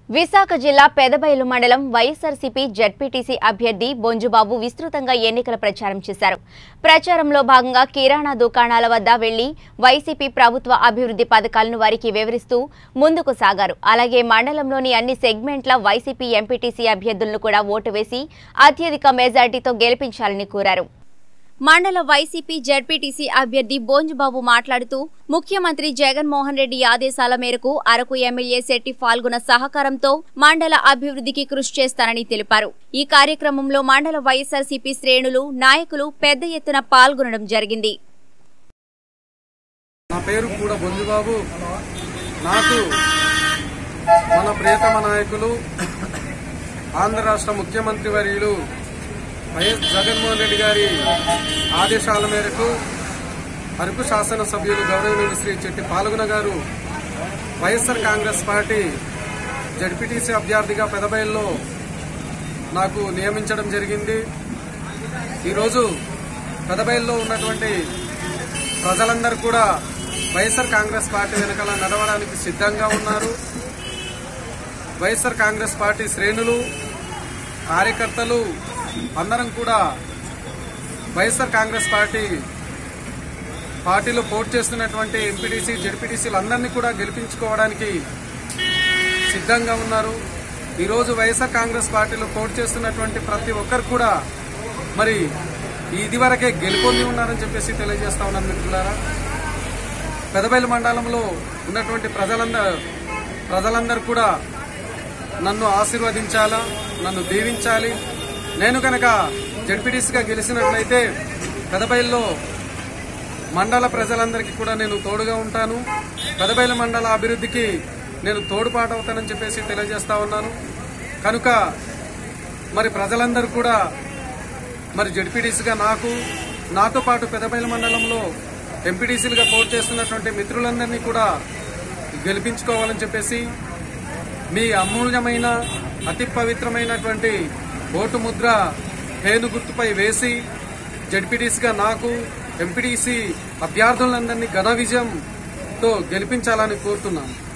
విశాఖ జిల్లా పెదబయలు మండలం వైఎస్ఆర్సీపీ జడ్పీటీసీ అభ్యర్థి బొంజుబాబు విస్తృతంగా ఎన్నికల ప్రచారం చేశారు ప్రచారంలో భాగంగా కిరాణా దుకాణాల వద్ద వెళ్లి వైసీపీ ప్రభుత్వ అభివృద్ధి పథకాలను వారికి వివరిస్తూ ముందుకు సాగారు అలాగే మండలంలోని అన్ని సెగ్మెంట్ల వైసీపీ ఎంపీటీసీ అభ్యర్థులను కూడా ఓటు వేసి అత్యధిక మెజార్టీతో గెలిపించాలని కోరారు మండల వైసీపీ జడ్పీటీసీ అభ్యర్థి బోంజుబాబు మాట్లాడుతూ ముఖ్యమంత్రి జగన్మోహన్ రెడ్డి ఆదేశాల మేరకు అరకు ఎమ్మెల్యే శెట్టి పాల్గొన్న సహకారంతో మండల అభివృద్ధికి కృషి చేస్తానని తెలిపారు ఈ కార్యక్రమంలో మండల వైఎస్ఆర్సీపీ శ్రేణులు నాయకులు పెద్ద ఎత్తున పాల్గొనడం జరిగింది నా పేరు కూడా బొంజుబాబు నాకు మన ప్రియతమ నాయకులు ఆంధ్ర రాష్ట్ర ముఖ్యమంత్రి వర్యులు వైఎస్ జగన్మోహన్ రెడ్డి గారి ఆదేశాల మేరకు అరకు శాసనసభ్యులు గౌరవనీయులు శ్రీ చెట్టి పాల్గొన గారు వైఎస్ఆర్ కాంగ్రెస్ పార్టీ జడ్పీటీసీ అభ్యర్థిగా పెదబయల్లో నాకు నియమించడం జరిగింది ఈరోజు పెదబయల్లో ఉన్నటువంటి ప్రజలందరూ కూడా వైఎస్ఆర్ కాంగ్రెస్ పార్టీ వెనకాల నడవడానికి సిద్ధంగా ఉన్నారు వైఎస్ఆర్ కాంగ్రెస్ పార్టీ శ్రేణులు కార్యకర్తలు అందరం కూడా వైఎస్ఆర్ కాంగ్రెస్ పార్టీ పార్టీలో పోటీ చేస్తున్నటువంటి ఎంపీటీసీ జడ్పీటీసీలు అందరినీ కూడా గెలిపించుకోవడానికి సిద్ధంగా ఉన్నారు ఈరోజు వైఎస్ఆర్ కాంగ్రెస్ పార్టీలో పోటీ చేస్తున్నటువంటి ప్రతి ఒక్కరు కూడా మరి ఇదివరకే గెలుపొంది ఉన్నారని చెప్పేసి తెలియజేస్తా ఉన్నాను మిత్రులారా పెదబయలు మండలంలో ఉన్నటువంటి ప్రజలందరూ ప్రజలందరూ కూడా నన్ను ఆశీర్వదించాలా నన్ను దీవించాలి నేను కనుక జడ్పీటీసీగా గెలిచినట్లయితే పెదబయల్లో మండల ప్రజలందరికీ కూడా నేను తోడుగా ఉంటాను పెదబయలు మండల అభివృద్ధికి నేను తోడుపాటు అవుతానని చెప్పేసి తెలియజేస్తా ఉన్నాను కనుక మరి ప్రజలందరూ కూడా మరి జడ్పీటీసీగా నాకు నాతో పాటు పెదబయలు మండలంలో ఎంపీటీసీలుగా పోటీ చేస్తున్నటువంటి మిత్రులందరినీ కూడా గెలిపించుకోవాలని చెప్పేసి మీ అమూల్యమైన అతి పవిత్రమైనటువంటి ఓటు ముద్ర పేను గుర్తుపై వేసి జడ్పీటీసీగా నాకు ఎంపీటీసీ అభ్యర్థులందరినీ ఘన విజయంతో గెలిపించాలని కోరుతున్నాను